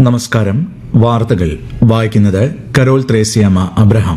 നമസ്കാരം വാർത്തകൾ വായിക്കുന്നത് കരോൾ ത്രേസ്യാമ അബ്രഹാം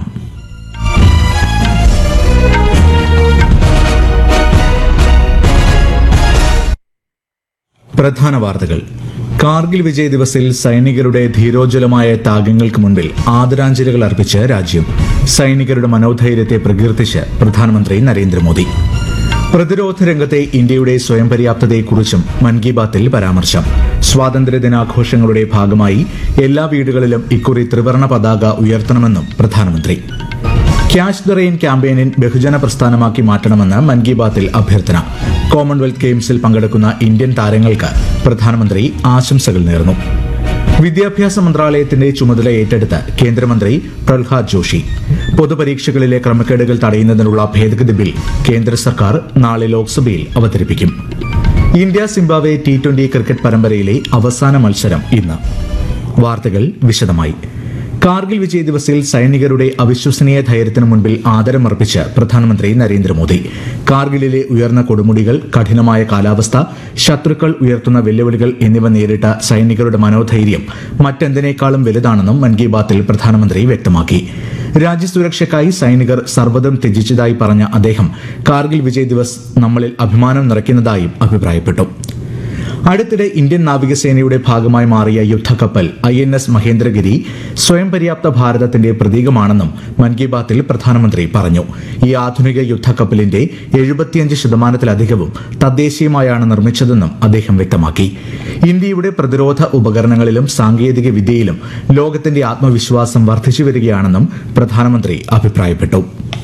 പ്രധാന വാർത്തകൾ കാർഗിൽ വിജയ് ദിവസിൽ സൈനികരുടെ ധീരോജ്വലമായ ത്യാഗങ്ങൾക്ക് മുൻപിൽ ആദരാഞ്ജലികൾ അർപ്പിച്ച് രാജ്യം സൈനികരുടെ മനോധൈര്യത്തെ പ്രകീർത്തിച്ച് പ്രധാനമന്ത്രി നരേന്ദ്രമോദി പ്രതിരോധ രംഗത്തെ ഇന്ത്യയുടെ സ്വയം പര്യാപ്തതയെക്കുറിച്ചും മൻ കി ബാത്തിൽ പരാമർശം സ്വാതന്ത്ര്യ ദിനാഘോഷങ്ങളുടെ ഭാഗമായി എല്ലാ വീടുകളിലും ഇക്കുറി ത്രിവർണ പതാക ഉയർത്തണമെന്നും പ്രധാനമന്ത്രി ക്യാഷ് ദ റെയിൻ ക്യാമ്പയിനിൻ ബഹുജന പ്രസ്ഥാനമാക്കി മാറ്റണമെന്ന് മൻ കി ബാത്തിൽ അഭ്യർത്ഥന കോമൺവെൽത്ത് ഗെയിംസിൽ പങ്കെടുക്കുന്ന ഇന്ത്യൻ താരങ്ങൾക്ക് പ്രധാനമന്ത്രി ആശംസകൾ നേർന്നു വിദ്യാഭ്യാസ മന്ത്രാലയത്തിന്റെ ചുമതല ഏറ്റെടുത്ത് കേന്ദ്രമന്ത്രി പ്രഹ്ലാദ് ജോഷി പൊതുപരീക്ഷകളിലെ ക്രമക്കേടുകൾ തടയുന്നതിനുള്ള ഭേദഗതി ബിൽ കേന്ദ്ര സർക്കാർ നാളെ ലോക്സഭയിൽ അവതരിപ്പിക്കും India Zimbabwe T twenty cricket പരമ്പരയിലെ അവസാന മത്സരം ഇന്ന് വാർത്തകൾ വിശദമായി കാർഗിൽ വിജയ് ദിവസിൽ സൈനികരുടെ അവിശ്വസനീയ ധൈര്യത്തിനു മുൻപിൽ ആദരമർപ്പിച്ച് പ്രധാനമന്ത്രി നരേന്ദ്രമോദി കാർഗിലിലെ ഉയർന്ന കൊടുമുടികൾ കഠിനമായ കാലാവസ്ഥ ശത്രുക്കൾ ഉയർത്തുന്ന വെല്ലുവിളികൾ എന്നിവ നേരിട്ട സൈനികരുടെ മനോധൈര്യം മറ്റെന്തിനേക്കാളും വലുതാണെന്നും മൻ കി ബാത്തിൽ പ്രധാനമന്ത്രി വ്യക്തമാക്കി രാജ്യസുരക്ഷയ്ക്കായി സൈനികർ സർവ്വതും ത്യജിച്ചതായി പറഞ്ഞ അദ്ദേഹം കാർഗിൽ വിജയ് ദിവസ് നമ്മളിൽ അഭിമാനം നിറയ്ക്കുന്നതായും അഭിപ്രായപ്പെട്ടു അടുത്തിടെ ഇന്ത്യൻ നാവികസേനയുടെ ഭാഗമായി മാറിയ യുദ്ധക്കപ്പൽ ഐ എൻ എസ് മഹേന്ദ്രഗിരി സ്വയം പര്യാപ്ത ഭാരതത്തിന്റെ പ്രതീകമാണെന്നും മൻ കി ബാത്തിൽ പ്രധാനമന്ത്രി പറഞ്ഞു ഈ ആധുനിക യുദ്ധക്കപ്പലിന്റെ എഴുപത്തിയഞ്ച് ശതമാനത്തിലധികവും തദ്ദേശീയമായാണ് നിർമ്മിച്ചതെന്നും അദ്ദേഹം വ്യക്തമാക്കി ഇന്ത്യയുടെ പ്രതിരോധ ഉപകരണങ്ങളിലും സാങ്കേതിക വിദ്യയിലും ലോകത്തിന്റെ ആത്മവിശ്വാസം വർദ്ധിച്ചു വരികയാണെന്നും പ്രധാനമന്ത്രി അഭിപ്രായപ്പെട്ടു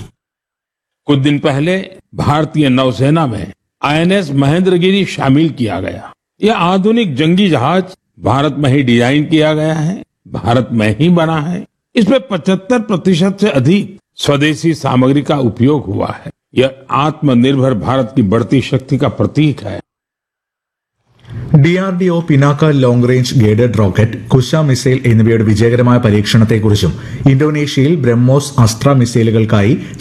कुछ दिन पहले भारतीय नौसेना में आईएनएस महेंद्रगिरी शामिल किया गया यह आधुनिक जंगी जहाज भारत में ही डिजाइन किया गया है भारत में ही बना है इसमें 75 प्रतिशत से अधिक स्वदेशी सामग्री का उपयोग हुआ है यह आत्मनिर्भर भारत की बढ़ती शक्ति का प्रतीक है DRDO Pinaka long range guided rocket Kusha missile എന്നിവയുടെ വിജയകരമായ പരീക്ഷണത്തെക്കുറിച്ചും ഇന്തോനേഷ്യയിൽ ബ്രഹ്മോസ് അസ്ത്ര മിസൈലുകൾക്കായി